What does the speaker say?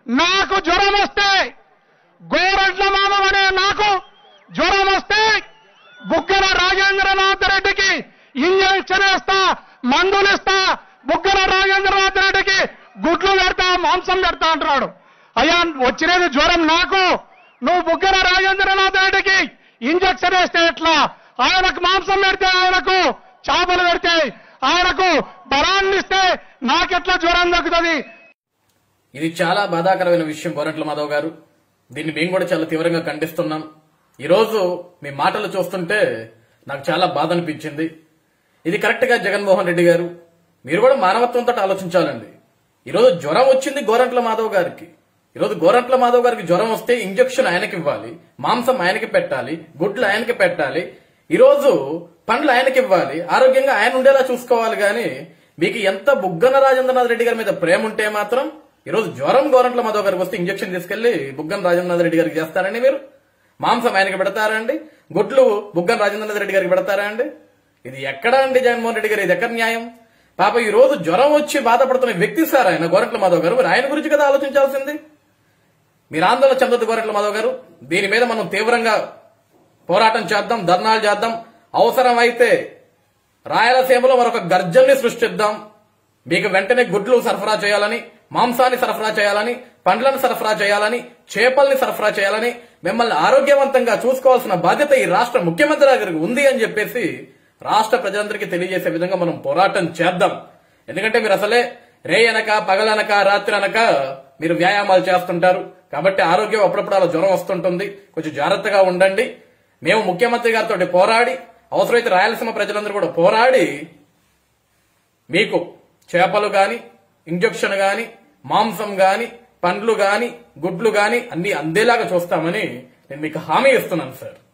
నాకు జ్వరం వస్తే గోరంట్ల మాధవ్ అనే నాకు జ్వరం వస్తే బుగ్గన రాజేంద్రనాథ్ రెడ్డికి ఇంజక్షన్ వేస్తా మందులు ఇస్తా బుగ్గన రాజేంద్రనాథ్ రెడ్డికి గుడ్లు పెడతా మాంసం పెడతా అంటున్నాడు అయ్యా వచ్చినది జ్వరం నాకు నువ్వు బుగ్గన రాజేంద్రనాథ్ రెడ్డికి ఇంజక్షన్ వేస్తే ఎట్లా ఆయనకు మాంసం పెడితే ఆయనకు చేపలు పెడితే ఆయనకు బలాన్ని ఇస్తే నాకెట్లా జ్వరం దక్కుతుంది ఇది చాలా బాధాకరమైన విషయం గోరంట్ల మాధవ్ గారు దీన్ని మేము కూడా చాలా తీవ్రంగా ఖండిస్తున్నాం ఈరోజు మీ మాటలు చూస్తుంటే నాకు చాలా బాధ అనిపించింది ఇది కరెక్ట్ గా జగన్మోహన్ రెడ్డి గారు మీరు కూడా మానవత్వంతో ఆలోచించాలండి ఈరోజు జ్వరం వచ్చింది గోరంట్ల మాధవ్ గారికి ఈరోజు గోరంట్ల మాధవ్ గారికి జ్వరం వస్తే ఇంజక్షన్ ఆయనకి ఇవ్వాలి మాంసం ఆయనకి పెట్టాలి గుడ్లు ఆయనకి పెట్టాలి ఈరోజు పండ్లు ఆయనకి ఇవ్వాలి ఆరోగ్యంగా ఆయన ఉండేలా చూసుకోవాలి గాని మీకు ఎంత బుగ్గన రాజేంద్రనాథ్ రెడ్డి గారి మీద ప్రేమ ఉంటే మాత్రం ఈరోజు జ్వరం గోరంట్ల మాధవ్ గారికి వస్తే ఇంజక్షన్ తీసుకెళ్లి బుగ్గన రాజేంద్రనాథ్ రెడ్డి గారికి చేస్తారండి మీరు మాంసం ఆయనకి పెడతారా అండి గుడ్లు బుగ్గన రాజేంద్రనాథ్ రెడ్డి గారికి పెడతారా అండి ఇది ఎక్కడ అండి జగన్మోహన్ రెడ్డి గారు ఇది ఎక్కడ న్యాయం పాప ఈ రోజు జ్వరం వచ్చి బాధపడుతున్న వ్యక్తి సార్ ఆయన గోరంట్ల మాధవ్ గారు మరి ఆయన గురించి కదా ఆలోచించాల్సింది మీరు ఆందోళన చెందొద్దు గోరంట్ల మాధవ్ గారు దీని మీద మనం తీవ్రంగా పోరాటం చేద్దాం ధర్నాలు చేద్దాం అవసరమైతే రాయలసీమలో మరొక గర్జన్ని సృష్టిద్దాం మీకు వెంటనే గుడ్లు సరఫరా చేయాలని మాంసాన్ని సరఫరా చేయాలని పండ్లను సరఫరా చేయాలని చేపల్ని సరఫరా చేయాలని మిమ్మల్ని ఆరోగ్యవంతంగా చూసుకోవాల్సిన బాధ్యత ఈ రాష్ట్ర ముఖ్యమంత్రి గారికి ఉంది అని చెప్పేసి రాష్ట్ర ప్రజలందరికీ తెలియజేసే విధంగా మనం పోరాటం చేద్దాం ఎందుకంటే మీరు అసలే రే అనక పగలనక రాత్రి అనక మీరు వ్యాయామాలు చేస్తుంటారు కాబట్టి ఆరోగ్యం అప్పుడప్పుడు అలా జ్వరం వస్తుంటుంది కొంచెం జాగ్రత్తగా ఉండండి మేము ముఖ్యమంత్రి గారితో పోరాడి అవసరమైతే రాయలసీమ ప్రజలందరూ కూడా పోరాడి మీకు చేపలు గాని ఇంజక్షన్ గాని మాంసం గాని పండ్లు గాని గుడ్లు గాని అన్ని అందేలాగా చూస్తామని నేను మీకు హామీ ఇస్తున్నాను సార్